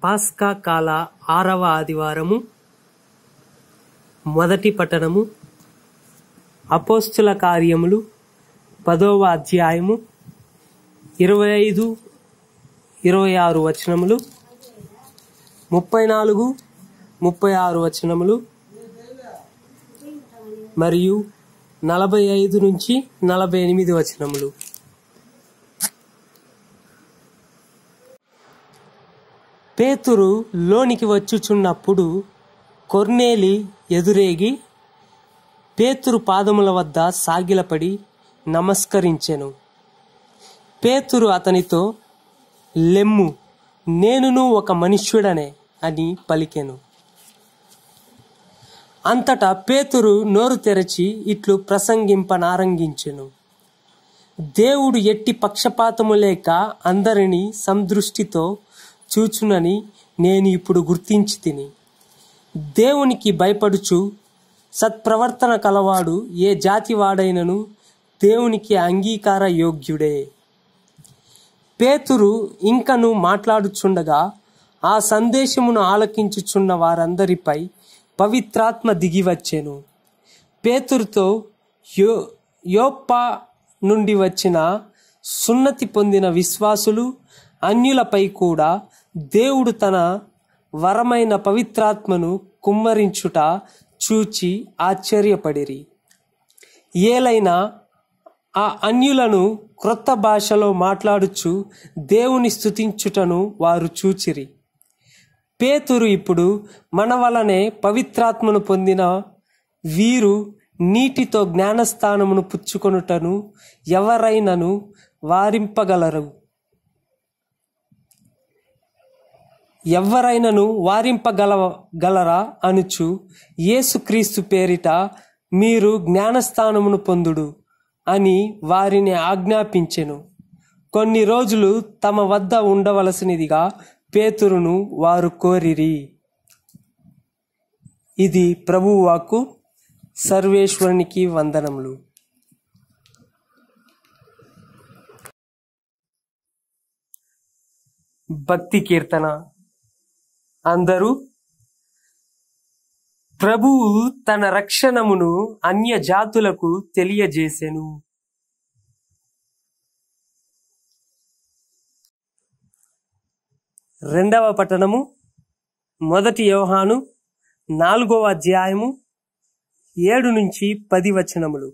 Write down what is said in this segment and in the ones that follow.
పాస్కా కాల ఆరవ ఆదివారము మొదటి పట్టణము అపోస్తుల కార్యములు పదవ అధ్యాయము ఇరవై ఐదు ఇరవై ఆరు వచనములు ముప్పై నాలుగు ముప్పై ఆరు వచనములు మరియు నలభై ఐదు నుంచి నలభై ఎనిమిది వచనములు పేతురు లోనికి వచ్చుచున్నప్పుడు కొర్నేలి ఎదురేగి పేతురు పాదముల వద్ద సాగిలపడి నమస్కరించెను పేతురు అతనితో లెమ్ము నేనును ఒక మనుష్యుడనే అని పలికెను అంతటా పేతురు నోరు తెరచి ఇట్లు ప్రసంగింపనారంగించెను దేవుడు ఎట్టి పక్షపాతము లేక అందరినీ సందృష్టితో చూచునని నేను ఇప్పుడు గుర్తించి తిని దేవునికి భయపడుచు సత్ప్రవర్తన కలవాడు ఏ జాతి వాడైనను దేవునికి అంగీకార యోగ్యుడే పేతురు ఇంకను మాట్లాడుచుండగా ఆ సందేశమును ఆలకించుచున్న వారందరిపై పవిత్రాత్మ దిగివచ్చెను పేతురుతో యో యోప్పా నుండి వచ్చిన సున్నతి పొందిన విశ్వాసులు అన్యులపై కూడా దేవుడు తన వరమైన పవిత్రాత్మను కుమ్మరించుట చూచి ఆశ్చర్యపడిరి ఏలైనా ఆ అన్యులను క్రొత్త భాషలో మాట్లాడుచు దేవుని స్తుతించుటను వారు చూచిరి పేతురు ఇప్పుడు మన వలనే పవిత్రాత్మను పొందిన వీరు నీటితో జ్ఞానస్థానమును పుచ్చుకొనుటను ఎవరైనను వారింపగలరు ఎవరైనను వారింపగల గలరా అనుచు యేసుక్రీస్తు పేరిట మీరు జ్ఞానస్థానమును పొందుడు అని వారిని ఆజ్ఞాపించెను కొన్ని రోజులు తమ వద్ద ఉండవలసినదిగా పేతురును వారు కోరిరి ఇది ప్రభువాకు సర్వేశ్వరునికి వందనములు భక్తి కీర్తన అందరూ ప్రభువు తన రక్షణమును అన్య జాతులకు తెలియజేసెను రెండవ పట్టణము మొదటి యోహాను నాలుగవ అధ్యాయము ఏడు నుంచి పది వచనములు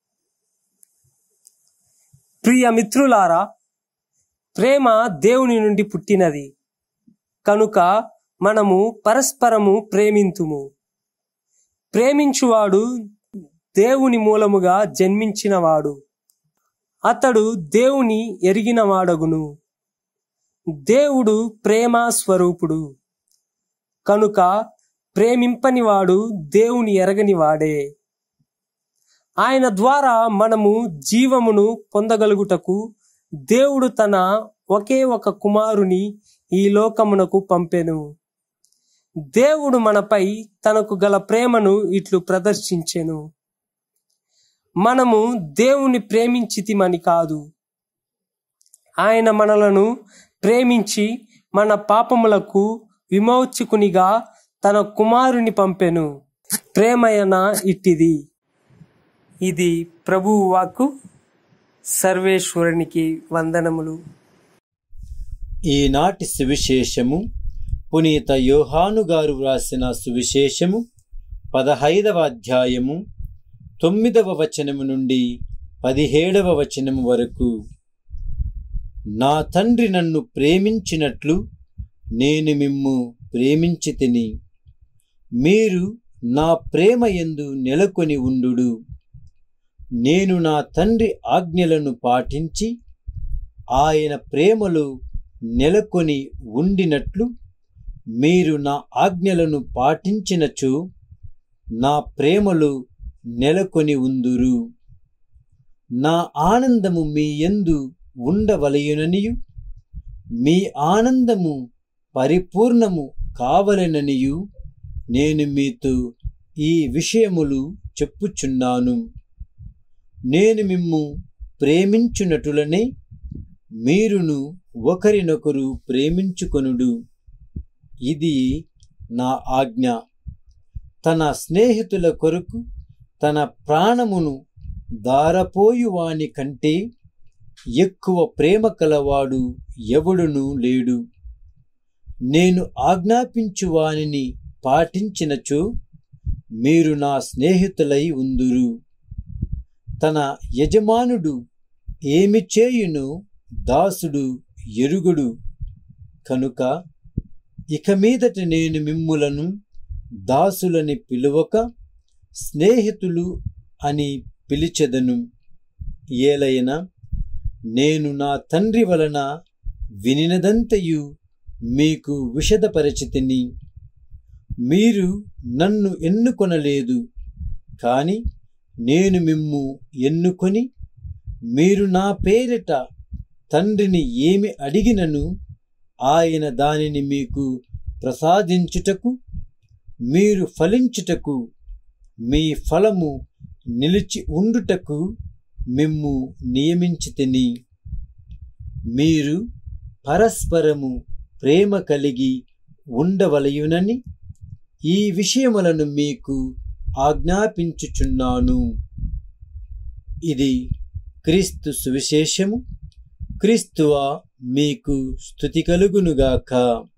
ప్రియ మిత్రులారా ప్రేమ దేవుని నుండి పుట్టినది కనుక మనము పరస్పరము ప్రేమింతుము ప్రేమించువాడు దేవుని మూలముగా జన్మించినవాడు అతడు దేవుని ఎరిగినవాడగును దేవుడు ప్రేమ స్వరూపుడు కనుక ప్రేమింపనివాడు దేవుని ఎరగని వాడే ఆయన ద్వారా మనము జీవమును పొందగలుగుటకు దేవుడు తన ఒకే ఒక కుమారుని ఈ లోకమునకు పంపెను దేవుడు మనపై తనకు గల ప్రేమను ఇట్లు ప్రదర్శించెను మనము దేవుని ప్రేమించితిమని కాదు ఆయన మనలను ప్రేమించి మన పాపములకు విమోచకునిగా తన కుమారుని పంపెను ప్రేమయన ఇట్టిది ఇది ప్రభువు వాక్కు సర్వేశ్వరునికి వందనములు ఈనాటి సువిశేషము పునీత యోహాను గారు వ్రాసిన సువిశేషము పదహైదవ అధ్యాయము తొమ్మిదవ వచనము నుండి పదిహేడవ వచనము వరకు నా తండ్రి నన్ను ప్రేమించినట్లు నేను మిమ్ము ప్రేమించి తిని మీరు నా ప్రేమ ఎందు నెలకొని ఉండుడు నేను నా తండ్రి ఆజ్ఞలను పాటించి ఆయన ప్రేమలో నెలకొని ఉండినట్లు మీరు నా ఆజ్ఞలను పాటించినచో నా ప్రేమలో నెలకొని ఉందురు నా ఆనందము మీ యందు ఉండవలయుననియు మీ ఆనందము పరిపూర్ణము కావలెననియు నేను మీతో ఈ విషయములు చెప్పుచున్నాను నేను మిమ్ము ప్రేమించునటులనే మీరును ఒకరినొకరు ప్రేమించుకొనుడు ఇది నా ఆజ్ఞ తన స్నేహితుల కొరకు తన ప్రాణమును దారపోయువాని కంటే ఎక్కువ ప్రేమ కలవాడు ఎవడునూ లేడు నేను ఆజ్ఞాపించువానిని పాటించినచో మీరు నా స్నేహితులై ఉందురు తన యజమానుడు ఏమి చేయును దాసుడు ఎరుగుడు కనుక ఇక మీదట నేను మిమ్ములను దాసులని పిలువక స్నేహితులు అని పిలిచెదను ఏలైనా నేను నా తండ్రి వలన వినినదంతయు మీకు విషదపరచితిని మీరు నన్ను ఎన్నుకొనలేదు కాని నేను మిమ్ము ఎన్నుకొని మీరు నా పేరిట తండ్రిని ఏమి అడిగినను ఆయన దానిని మీకు ప్రసాదించుటకు మీరు ఫలించుటకు మీ ఫలము నిలిచి ఉండుటకు మిమ్ము నియమించితిని మీరు పరస్పరము ప్రేమ కలిగి ఉండవలయునని ఈ విషయములను మీకు ఆజ్ఞాపించుచున్నాను ఇది క్రీస్తు సువిశేషము క్రీస్తువ మీకు స్థుతి కలుగునుగాక